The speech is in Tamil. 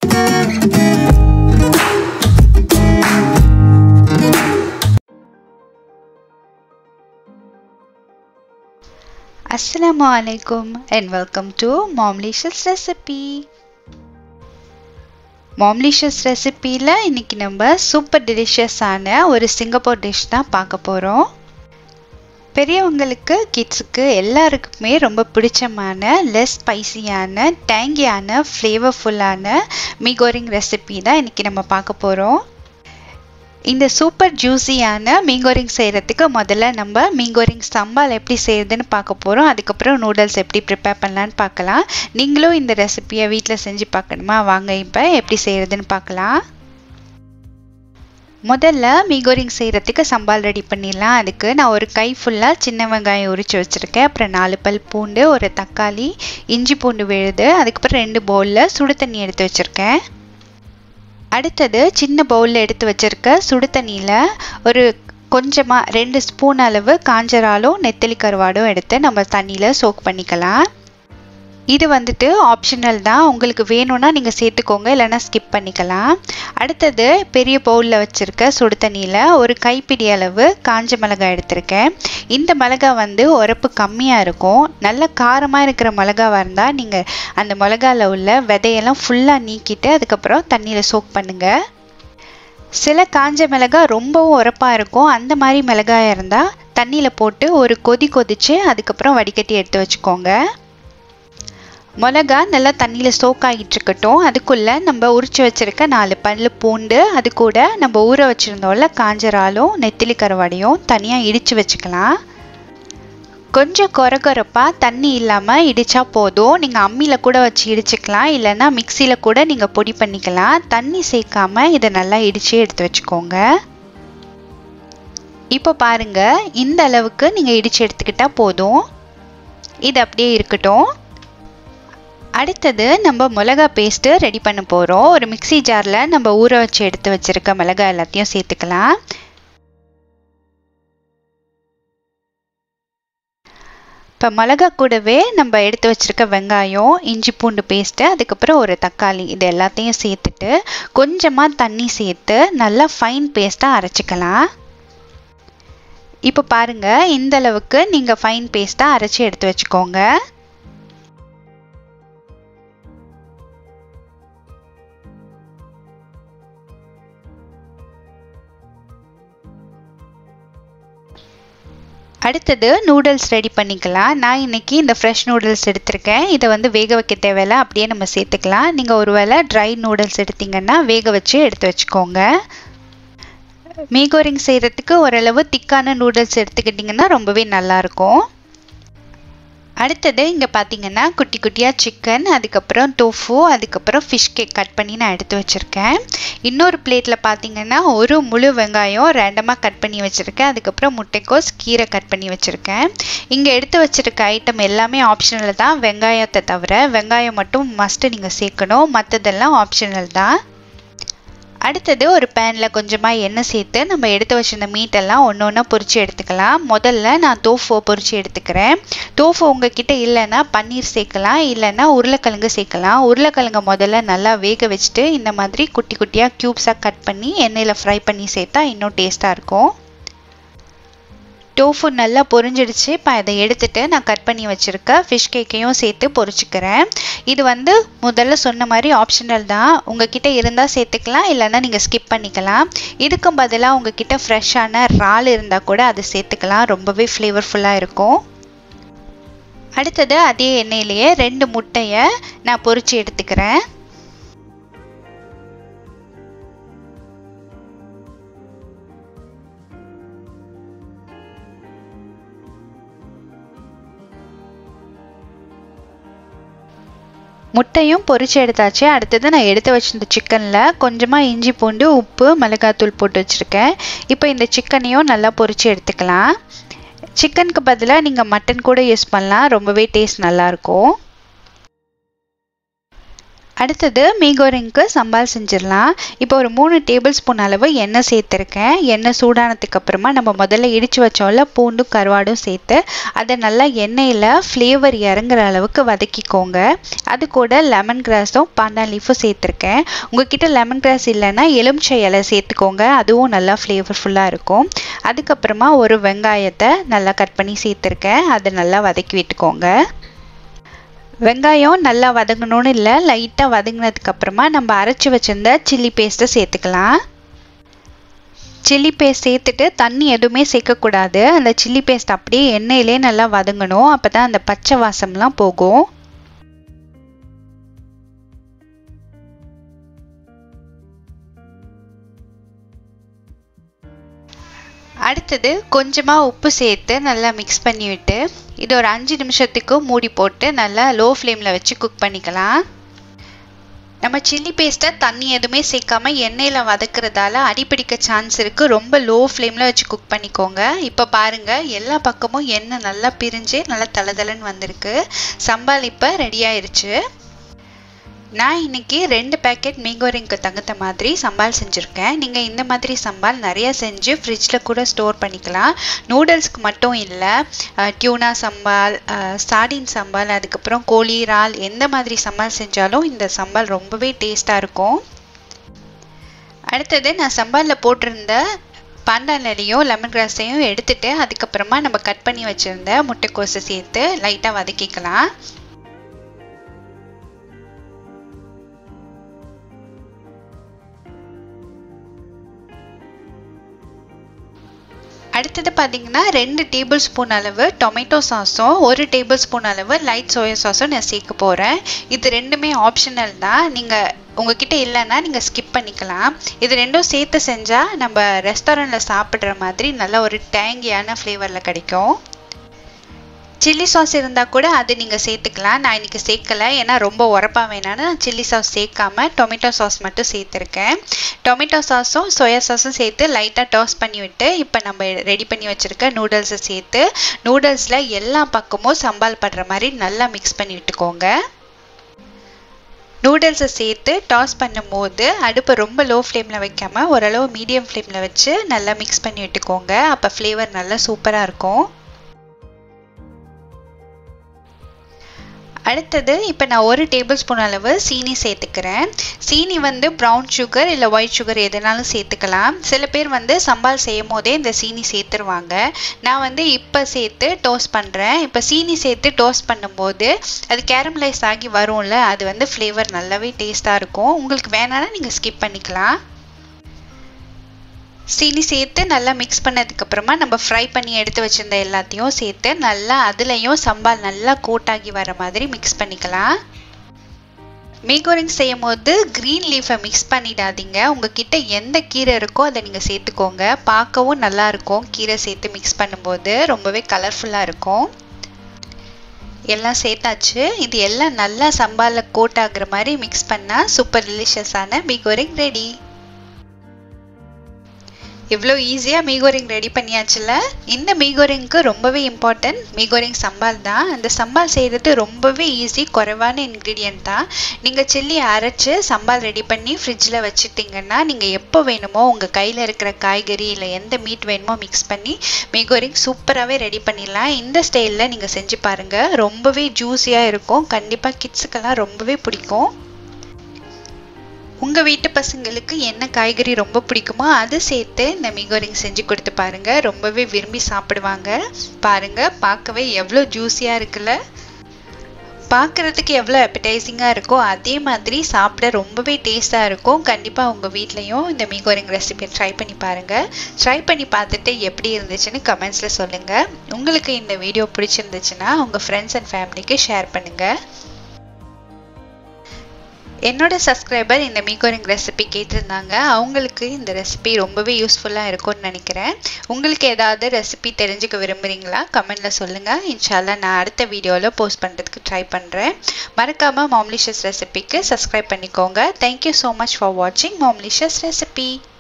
Assalamu alaikum and welcome to Momlicious Recipe. மாம்லிஷியஸ் ரெசிப்பியில் இன்னைக்கு நம்ம சூப்பர் டெலிஷியஸான ஒரு சிங்கப்பூர் டிஷ் தான் பார்க்க போகிறோம் பெரியவங்களுக்கு கிட்ஸுக்கு எல்லாருக்குமே ரொம்ப பிடிச்சமான லெஸ் ஸ்பைசியான டேங்கியான ஃப்ளேவர்ஃபுல்லான மீகோரிங் ரெசிபி தான் இன்னைக்கு நம்ம பார்க்க போகிறோம் இந்த சூப்பர் ஜூஸியான மீங்கோரிங் செய்கிறதுக்கு முதல்ல நம்ம மீங்கோரிங் சம்பால் எப்படி செய்கிறதுன்னு பார்க்க போகிறோம் அதுக்கப்புறம் நூடுல்ஸ் எப்படி ப்ரிப்பேர் பண்ணலான்னு பார்க்கலாம் நீங்களும் இந்த ரெசிப்பியை வீட்டில் செஞ்சு பார்க்கணுமா வாங்க இப்போ எப்படி செய்கிறதுன்னு பார்க்கலாம் முதல்ல மீகோரிங் செய்கிறதுக்கு சம்பால் ரெடி பண்ணிடலாம் அதுக்கு நான் ஒரு கை ஃபுல்லாக சின்ன வெங்காயம் உரித்து வச்சுருக்கேன் அப்புறம் நாலு பல் பூண்டு ஒரு தக்காளி இஞ்சி பூண்டு விழுது அதுக்கப்புறம் ரெண்டு பவுலில் சுடு தண்ணி எடுத்து வச்சுருக்கேன் அடுத்தது சின்ன பவுலில் எடுத்து வச்சுருக்க சுடு தண்ணியில் ஒரு கொஞ்சமாக ரெண்டு ஸ்பூன் அளவு காஞ்சராலும் நெத்தலி கருவாடும் எடுத்து நம்ம தண்ணியில் சோக் பண்ணிக்கலாம் இது வந்துட்டு ஆப்ஷனல் தான் உங்களுக்கு வேணும்னா நீங்கள் சேர்த்துக்கோங்க இல்லைன்னா ஸ்கிப் பண்ணிக்கலாம் அடுத்தது பெரிய பவுலில் வச்சுருக்க சுடு தண்ணியில் ஒரு கைப்பிடி அளவு காஞ்ச மிளகாய் எடுத்திருக்கேன் இந்த மிளகாய் வந்து உரப்பு கம்மியாக இருக்கும் நல்ல காரமாக இருக்கிற மிளகாவாக இருந்தால் நீங்கள் அந்த மிளகாவில் உள்ள விதையெல்லாம் ஃபுல்லாக நீக்கிட்டு அதுக்கப்புறம் தண்ணியில் சோக் பண்ணுங்கள் சில காஞ்ச மிளகாய் ரொம்பவும் உரப்பாக இருக்கும் அந்த மாதிரி மிளகாயாக இருந்தால் தண்ணியில் போட்டு ஒரு கொதி கொதித்து அதுக்கப்புறம் வடிகட்டி எடுத்து வச்சுக்கோங்க மிளகா நல்லா தண்ணியில் சோக் ஆகிட்டு இருக்கட்டும் அதுக்குள்ளே நம்ம உரிச்சு வச்சுருக்க நாலு பல்லு பூண்டு அது கூட நம்ம ஊற வச்சுருந்தோம்ல காஞ்சராலும் நெத்திலி கருவாடையும் தனியாக இடித்து வச்சுக்கலாம் கொஞ்சம் கொரகொரப்பாக தண்ணி இல்லாமல் இடித்தா போதும் நீங்கள் அம்மியில் கூட வச்சு இடிச்சுக்கலாம் இல்லைன்னா மிக்சியில் கூட நீங்கள் பொடி பண்ணிக்கலாம் தண்ணி சேர்க்காம இதை நல்லா இடித்து எடுத்து வச்சுக்கோங்க இப்போ பாருங்கள் இந்த அளவுக்கு நீங்கள் இடித்து எடுத்துக்கிட்டால் போதும் இது அப்படியே இருக்கட்டும் அடுத்தது நம்ம மிளகா பேஸ்ட்டு ரெடி பண்ண போகிறோம் ஒரு மிக்சி ஜாரில் நம்ம ஊற வச்சு எடுத்து வச்சுருக்க மிளகா எல்லாத்தையும் சேர்த்துக்கலாம் இப்போ மிளகா கூடவே நம்ம எடுத்து வச்சுருக்க வெங்காயம் இஞ்சி பூண்டு பேஸ்ட்டு அதுக்கப்புறம் ஒரு தக்காளி இது எல்லாத்தையும் சேர்த்துட்டு கொஞ்சமாக தண்ணி சேர்த்து நல்லா ஃபைன் பேஸ்ட்டாக அரைச்சிக்கலாம் இப்போ பாருங்கள் இந்த அளவுக்கு நீங்கள் ஃபைன் பேஸ்ட்டாக அரைச்சி எடுத்து வச்சுக்கோங்க அடுத்தது நூடுல்ஸ் ரெடி பண்ணிக்கலாம் நான் இன்றைக்கி இந்த ஃப்ரெஷ் நூடுல்ஸ் எடுத்திருக்கேன் இதை வந்து வேக வைக்க தேவையில்ல அப்படியே நம்ம சேர்த்துக்கலாம் நீங்கள் ஒருவேளை ட்ரை நூடுல்ஸ் எடுத்திங்கன்னா வேக வச்சு எடுத்து வச்சுக்கோங்க மீகோரிங் செய்கிறதுக்கு ஓரளவு திக்கான நூடுல்ஸ் எடுத்துக்கிட்டிங்கன்னா ரொம்பவே நல்லாயிருக்கும் அடுத்தது இங்கே பார்த்தீங்கன்னா குட்டி குட்டியாக சிக்கன் அதுக்கப்புறம் டோஃபு அதுக்கப்புறம் ஃபிஷ் கேக் கட் பண்ணி நான் எடுத்து வச்சுருக்கேன் இன்னொரு பிளேட்டில் பார்த்தீங்கன்னா ஒரு முழு வெங்காயம் ரேண்டமாக கட் பண்ணி வச்சுருக்கேன் அதுக்கப்புறம் முட்டைக்கோஸ் கீரை கட் பண்ணி வச்சுருக்கேன் இங்கே எடுத்து வச்சுருக்க ஐட்டம் எல்லாமே ஆப்ஷனல் தான் வெங்காயத்தை தவிர வெங்காயம் மட்டும் மஸ்ட்டு நீங்கள் சேர்க்கணும் மற்றதெல்லாம் ஆப்ஷனல் தான் அடுத்தது ஒரு பேனில் கொஞ்சமாக எண்ணெய் சேர்த்து நம்ம எடுத்து வச்சிருந்த மீட்டெல்லாம் ஒன்று ஒன்றா பொரித்து எடுத்துக்கலாம் முதல்ல நான் தோஃபோ பொரித்து எடுத்துக்கிறேன் தோஃபோ உங்ககிட்ட இல்லைன்னா பன்னீர் சேர்க்கலாம் இல்லைன்னா உருளைக்கிழங்கு சேர்க்கலாம் உருளைக்கிழங்கு முதல்ல நல்லா வேக வச்சுட்டு இந்த மாதிரி குட்டி குட்டியாக க்யூப்ஸாக கட் பண்ணி எண்ணெயில் ஃப்ரை பண்ணி சேர்த்தா இன்னும் டேஸ்ட்டாக இருக்கும் டோஃபு நல்லா பொரிஞ்சிடுச்சு இப்போ அதை எடுத்துகிட்டு நான் கட் பண்ணி வச்சுருக்க ஃபிஷ் கேக்கையும் சேர்த்து பொரிச்சுக்கிறேன் இது வந்து முதல்ல சொன்ன மாதிரி ஆப்ஷனல் தான் உங்ககிட்ட இருந்தால் சேர்த்துக்கலாம் இல்லைன்னா நீங்கள் ஸ்கிப் பண்ணிக்கலாம் இதுக்கும் பதிலாக உங்ககிட்ட ஃப்ரெஷ்ஷான இறால் இருந்தால் கூட அதை சேர்த்துக்கலாம் ரொம்பவே ஃப்ளேவர்ஃபுல்லாக இருக்கும் அடுத்தது அதே எண்ணெயிலேயே ரெண்டு முட்டையை நான் பொரிச்சு எடுத்துக்கிறேன் முட்டையும் பொரிச்சு எடுத்தாச்சு அடுத்தது நான் எடுத்து வச்சிருந்த சிக்கனில் கொஞ்சமாக இஞ்சி பூண்டு உப்பு மிளகாத்தூள் போட்டு வச்சுருக்கேன் இப்போ இந்த சிக்கனையும் நல்லா பொரிச்சு எடுத்துக்கலாம் சிக்கனுக்கு பதிலாக நீங்கள் மட்டன் கூட யூஸ் பண்ணலாம் ரொம்பவே டேஸ்ட் நல்லாயிருக்கும் அடுத்தது மீகோரிங்க்கு சம்பால் செஞ்சிடலாம் இப்போ ஒரு மூணு டேபிள் ஸ்பூன் அளவு எண்ணெய் சேர்த்துருக்கேன் எண்ணெய் சூடானதுக்கு அப்புறமா நம்ம முதல்ல இடித்து வச்சோம்ல பூண்டும் கருவாடும் சேர்த்து அதை நல்லா எண்ணெயில் ஃப்ளேவர் இறங்குற அளவுக்கு வதக்கிக்கோங்க அது கூட லெமன் கிராஸும் பாண்டா லீஃபும் சேர்த்துருக்கேன் உங்ககிட்ட லெமன் கிராஸ் இல்லைன்னா எலுமிச்சை இலை சேர்த்துக்கோங்க அதுவும் நல்லா ஃப்ளேவர்ஃபுல்லாக இருக்கும் அதுக்கப்புறமா ஒரு வெங்காயத்தை நல்லா கட் பண்ணி சேர்த்துருக்கேன் அதை நல்லா வதக்கி விட்டுக்கோங்க வெங்காயம் நல்லா வதங்கணும்னு இல்லை லைட்டாக வதங்கினதுக்கு அப்புறமா நம்ம அரைச்சி வச்சிருந்த சில்லி பேஸ்ட்டை சேர்த்துக்கலாம் சில்லி பேஸ்ட் சேர்த்துட்டு தண்ணி எதுவுமே சேர்க்கக்கூடாது அந்த சில்லி பேஸ்ட் அப்படியே எண்ணெயிலே நல்லா வதங்கணும் அப்போ தான் அந்த பச்சை வாசம்லாம் போகும் அடுத்தது கொஞ்சமாக உப்பு சேர்த்து நல்லா மிக்ஸ் பண்ணி விட்டு இது ஒரு அஞ்சு நிமிஷத்துக்கு மூடி போட்டு நல்லா லோ ஃப்ளேமில் வச்சு குக் பண்ணிக்கலாம் நம்ம சில்லி பேஸ்ட்டை தண்ணி எதுவுமே சேர்க்காம எண்ணெயில் வதக்குறதால அடிப்பிடிக்க சான்ஸ் இருக்குது ரொம்ப லோ ஃப்ளேமில் வச்சு குக் பண்ணிக்கோங்க இப்போ பாருங்கள் எல்லா பக்கமும் எண்ணெய் நல்லா பிரிஞ்சு நல்லா தளதளன்னு வந்திருக்கு சம்பால் இப்போ ரெடி ஆயிடுச்சு நான் இன்னைக்கு ரெண்டு பேக்கெட் மீகோரிங்க்கு தகுந்த மாதிரி சம்பால் செஞ்சுருக்கேன் நீங்கள் இந்த மாதிரி சம்பால் நிறைய செஞ்சு ஃப்ரிட்ஜில் கூட ஸ்டோர் பண்ணிக்கலாம் நூடுல்ஸ்க்கு மட்டும் இல்லை டியூனா சம்பால் சாடின் சம்பால் அதுக்கப்புறம் கோழி இறால் எந்த மாதிரி சம்பால் செஞ்சாலும் இந்த சம்பால் ரொம்பவே டேஸ்ட்டாக இருக்கும் அடுத்தது நான் சம்பாலில் போட்டிருந்த பாண்டாலையும் லெமன் கிராஸையும் எடுத்துட்டு அதுக்கப்புறமா நம்ம கட் பண்ணி வச்சுருந்த முட்டைக்கோஸை சேர்த்து லைட்டாக வதக்கிக்கலாம் அடுத்தது பார்த்தீங்கன்னா ரெண்டு டேபிள் ஸ்பூன் அளவு டொமேட்டோ சாஸும் ஒரு டேபிள் ஸ்பூன் அளவு லைட் சோயா சாஸும் நான் சேர்க்க போகிறேன் இது ரெண்டுமே ஆப்ஷனல் தான் நீங்கள் உங்ககிட்ட இல்லைன்னா நீங்கள் ஸ்கிப் பண்ணிக்கலாம் இது ரெண்டும் சேர்த்து செஞ்சால் நம்ம ரெஸ்டாரண்ட்டில் சாப்பிட்ற மாதிரி நல்ல ஒரு டேங்கியான ஃப்ளேவரில் கிடைக்கும் சில்லி சாஸ் இருந்தால் கூட அது நீங்கள் சேர்த்துக்கலாம் நான் இன்றைக்கி சேர்க்கலை ஏன்னா ரொம்ப உரப்பாக வேணான்னு சில்லி சாஸ் சேர்க்காம டொமேட்டோ சாஸ் மட்டும் சேர்த்துருக்கேன் டொமேட்டோ சாஸும் சோயா சாஸும் சேர்த்து லைட்டாக டாஸ் பண்ணி விட்டு இப்போ நம்ம ரெடி பண்ணி வச்சுருக்க நூடுல்ஸை சேர்த்து நூடுல்ஸில் எல்லா பக்கமும் சம்பால் படுற மாதிரி நல்லா மிக்ஸ் பண்ணி விட்டுக்கோங்க நூடுல்ஸை சேர்த்து டாஸ் பண்ணும்போது அடுப்பை ரொம்ப லோ ஃப்ளேமில் வைக்காமல் ஓரளவு மீடியம் ஃப்ளேமில் வச்சு நல்லா மிக்ஸ் பண்ணி விட்டுக்கோங்க அப்போ ஃப்ளேவர் நல்லா சூப்பராக இருக்கும் அடுத்தது இப்போ நான் ஒரு டேபிள் ஸ்பூன் அளவு சீனி சேர்த்துக்கிறேன் சீனி வந்து ப்ரௌன் சுகர் இல்லை ஒயிட் சுகர் எதுனாலும் சேர்த்துக்கலாம் சில பேர் வந்து சம்பால் செய்யும் போதே இந்த சீனி சேர்த்துருவாங்க நான் வந்து இப்போ சேர்த்து டோஸ்ட் பண்ணுறேன் இப்போ சீனி சேர்த்து டோஸ்ட் பண்ணும்போது அது கேரமலைஸ் ஆகி வரும்ல அது வந்து ஃப்ளேவர் நல்லாவே டேஸ்ட்டாக இருக்கும் உங்களுக்கு வேணான்னா நீங்கள் ஸ்கிப் பண்ணிக்கலாம் சீனி சேர்த்து நல்லா மிக்ஸ் பண்ணதுக்கப்புறமா நம்ம ஃப்ரை பண்ணி எடுத்து வச்சுருந்த எல்லாத்தையும் சேர்த்து நல்லா அதுலேயும் சம்பால் நல்லா கோட்டாகி வர மாதிரி மிக்ஸ் பண்ணிக்கலாம் மீகோரிங் செய்யும் போது க்ரீன் லீஃபை மிக்ஸ் பண்ணிடாதீங்க உங்ககிட்ட எந்த கீரை இருக்கோ அதை நீங்கள் சேர்த்துக்கோங்க பார்க்கவும் நல்லா இருக்கும் கீரை சேர்த்து மிக்ஸ் பண்ணும்போது ரொம்பவே கலர்ஃபுல்லாக இருக்கும் எல்லாம் சேர்த்தாச்சு இது எல்லாம் நல்லா சம்பாலில் கோட் ஆகுற மாதிரி மிக்ஸ் பண்ணால் சூப்பர் டெலிஷியஸான மீகோரிங் ரெடி இவ்வளோ ஈஸியாக மீகோரிங் ரெடி பண்ணியாச்சுல இந்த மீகோரிங்க்கு ரொம்பவே இம்பார்ட்டன்ட் மீகோரிங் சம்பால் தான் அந்த சம்பால் செய்கிறது ரொம்பவே ஈஸி குறைவான இன்க்ரீடியன்ட் தான் நீங்கள் சில்லி அரைச்சி சம்பால் ரெடி பண்ணி ஃப்ரிட்ஜில் வச்சுட்டிங்கன்னா நீங்கள் எப்போ வேணுமோ உங்கள் கையில் இருக்கிற காய்கறி இல்லை எந்த மீட் வேணுமோ மிக்ஸ் பண்ணி மீகோரிங் சூப்பராகவே ரெடி பண்ணிடலாம் இந்த ஸ்டைலில் நீங்கள் செஞ்சு பாருங்கள் ரொம்பவே ஜூஸியாக இருக்கும் கண்டிப்பாக கிட்ஸுக்கெல்லாம் ரொம்பவே பிடிக்கும் உங்கள் வீட்டு பசங்களுக்கு என்ன காய்கறி ரொம்ப பிடிக்குமோ அது சேர்த்து இந்த மிகோரிங் செஞ்சு கொடுத்து பாருங்க ரொம்பவே விரும்பி சாப்பிடுவாங்க பாருங்க பார்க்கவே எவ்வளோ ஜூஸியாக இருக்குல்ல பார்க்குறதுக்கு எவ்வளோ அப்படைசிங்காக இருக்கோ அதே மாதிரி சாப்பிட ரொம்பவே டேஸ்ட்டாக இருக்கும் கண்டிப்பாக உங்கள் வீட்லேயும் இந்த மீகோரிங் ரெசிபியை ட்ரை பண்ணி பாருங்கள் ட்ரை பண்ணி பார்த்துட்டு எப்படி இருந்துச்சுன்னு கமெண்ட்ஸில் சொல்லுங்கள் உங்களுக்கு இந்த வீடியோ பிடிச்சிருந்துச்சுன்னா உங்கள் ஃப்ரெண்ட்ஸ் அண்ட் ஃபேமிலிக்கு ஷேர் பண்ணுங்கள் என்னோட சப்ஸ்கிரைபர் இந்த மீகோரிங் ரெசிபி கேட்டிருந்தாங்க அவங்களுக்கு இந்த ரெசிபி ரொம்பவே யூஸ்ஃபுல்லாக இருக்கும்னு நினைக்கிறேன் உங்களுக்கு ஏதாவது ரெசிபி தெரிஞ்சுக்க விரும்புகிறீங்களா கமெண்டில் சொல்லுங்கள் இன்ஷால்லா நான் அடுத்த வீடியோவில் போஸ்ட் பண்ணுறதுக்கு ட்ரை பண்ணுறேன் மறக்காமல் மாம்லிஷஸ் ரெசிபிக்கு சப்ஸ்கிரைப் பண்ணிக்கோங்க தேங்க்யூ ஸோ மச் ஃபார் வாட்சிங் மாம்லிஷஸ் ரெசிபி